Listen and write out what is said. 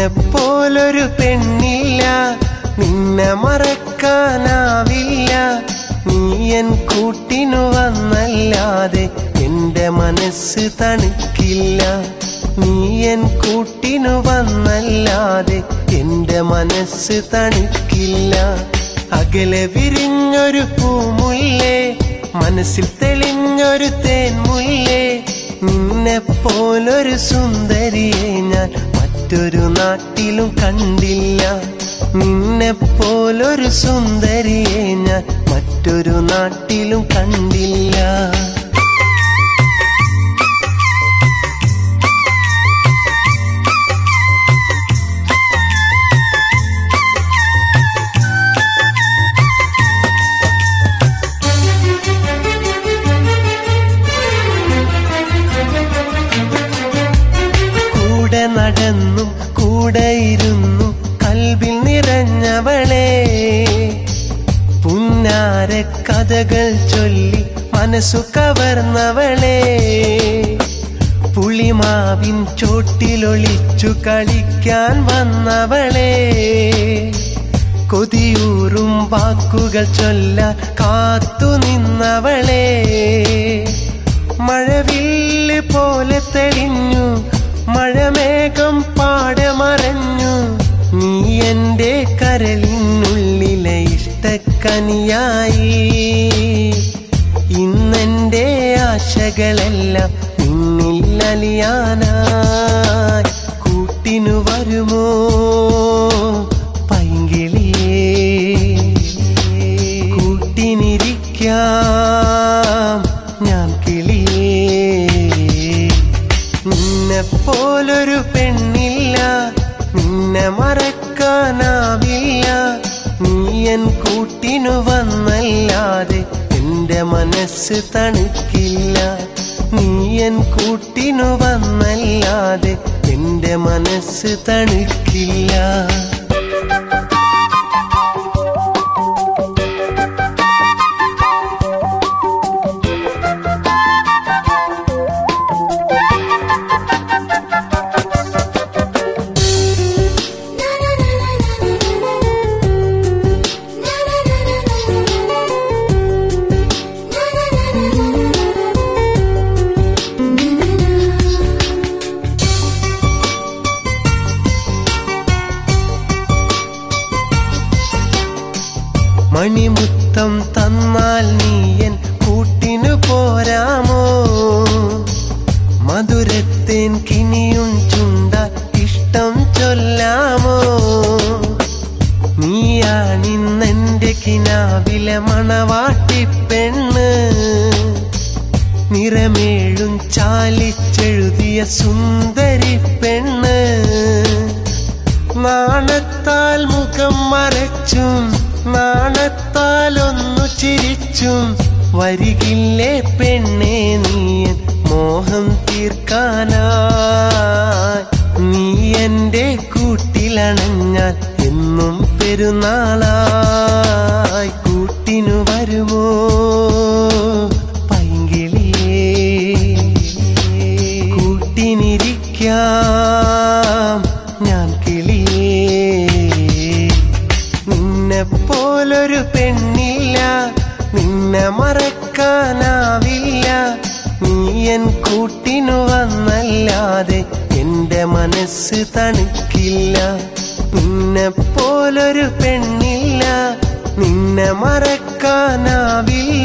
നിന്നെ പോലൊരു പെണ്ണില്ല നിന്നെ മറക്കാനാവില്ല നീ എൻ കൂട്ടിനു വന്നല്ലാതെ എന്റെ മനസ്സ് തണുക്കില്ല നീ എൻ കൂട്ടിനു വന്നല്ലാതെ എന്റെ മനസ്സ് തണുക്കില്ല അകലെ വിരിഞ്ഞൊരു പൂമുല്ലേ മനസ്സിൽ തെളിഞ്ഞൊരു തേൻമുല്ലേ നിന്നെ പോലൊരു സുന്ദരിയെ ഞാൻ മറ്റൊരു നാട്ടിലും കണ്ടില്ല നിന്നെ പോലൊരു സുന്ദരിയെ ഞാൻ മറ്റൊരു നാട്ടിലും കണ്ടില്ല കൂടെ നടന്നു കൂടെ ഇരുന്നു കൽവിൽ നിറഞ്ഞവളെ പുന്നാര കഥകൾ ചൊല്ലി മനസ്സു കവർന്നവളെ പുളിമാവിൻ ചോട്ടിലൊളിച്ചു കളിക്കാൻ വന്നവളെ കൊതിയൂറും വാക്കുകൾ ചൊല്ല കാത്തു നിന്നവളെ മഴവില്ല് പോലെ തെളിഞ്ഞു മഴമേഘം പാടെ മറഞ്ഞു നീ എന്റെ കരളിനുള്ളിലെ ഇഷ്ടക്കനിയായി ഇന്നെന്റെ ആശകളെല്ലാം നിന്നിൽ അലിയാനായി കൂട്ടിനു വരുമോ പൈങ്കിളിയേ കൂട്ടിനിരിക്കാം ഞാൻ കിളിയേ നിന്നെ പോലൊരു പെണ്ണില്ല നിന്നെ മറക്കാനാവില്ല നീ എൻ കൂട്ടിനു വന്നല്ലാതെ എന്റെ മനസ്സ് തണുക്കില്ല നീ എൻ കൂട്ടിനു വന്നല്ലാതെ എന്റെ മനസ്സ് തണുക്കില്ല മണിമുത്തം തന്നാൽ നീയൻ കൂട്ടിനു പോരാമോ മധുരത്തേൻ കിനിയും ചുണ്ട ഇഷ്ടം ചൊല്ലാമോ നീയാണിന്നെന്റെ കിനാവിലെ മണവാട്ടി പെണ്ണ് നിറമേഴും ചാലിച്ചെഴുതിയ സുന്ദരി പെണ്ണ് നാണത്താൽ മുഖം മറച്ചും നാണത്താൽ ഒന്നു ചിരിച്ചും വരികില്ലേ പെണ്ണെ നീയൻ മോഹം തീർക്കാനായി നീ എന്റെ കൂട്ടിലണഞ്ഞാൽ എന്നും പെരുന്നാളായി കൂട്ടിനു വരുമോ പൈങ്കിളിയേ കൂട്ടിനിരിക്കാം ഞാൻ കിളിയേ നിന്നെ പോലൊരു പെണ്ണില്ല നിന്നെ മറക്കാനാവില്ല നീ എൻ കൂട്ടിനു വന്നല്ലാതെ എന്റെ മനസ്സ് തണുക്കില്ല നിന്നെ പോലൊരു പെണ്ണില്ല നിന്നെ മറക്കാനാവില്ല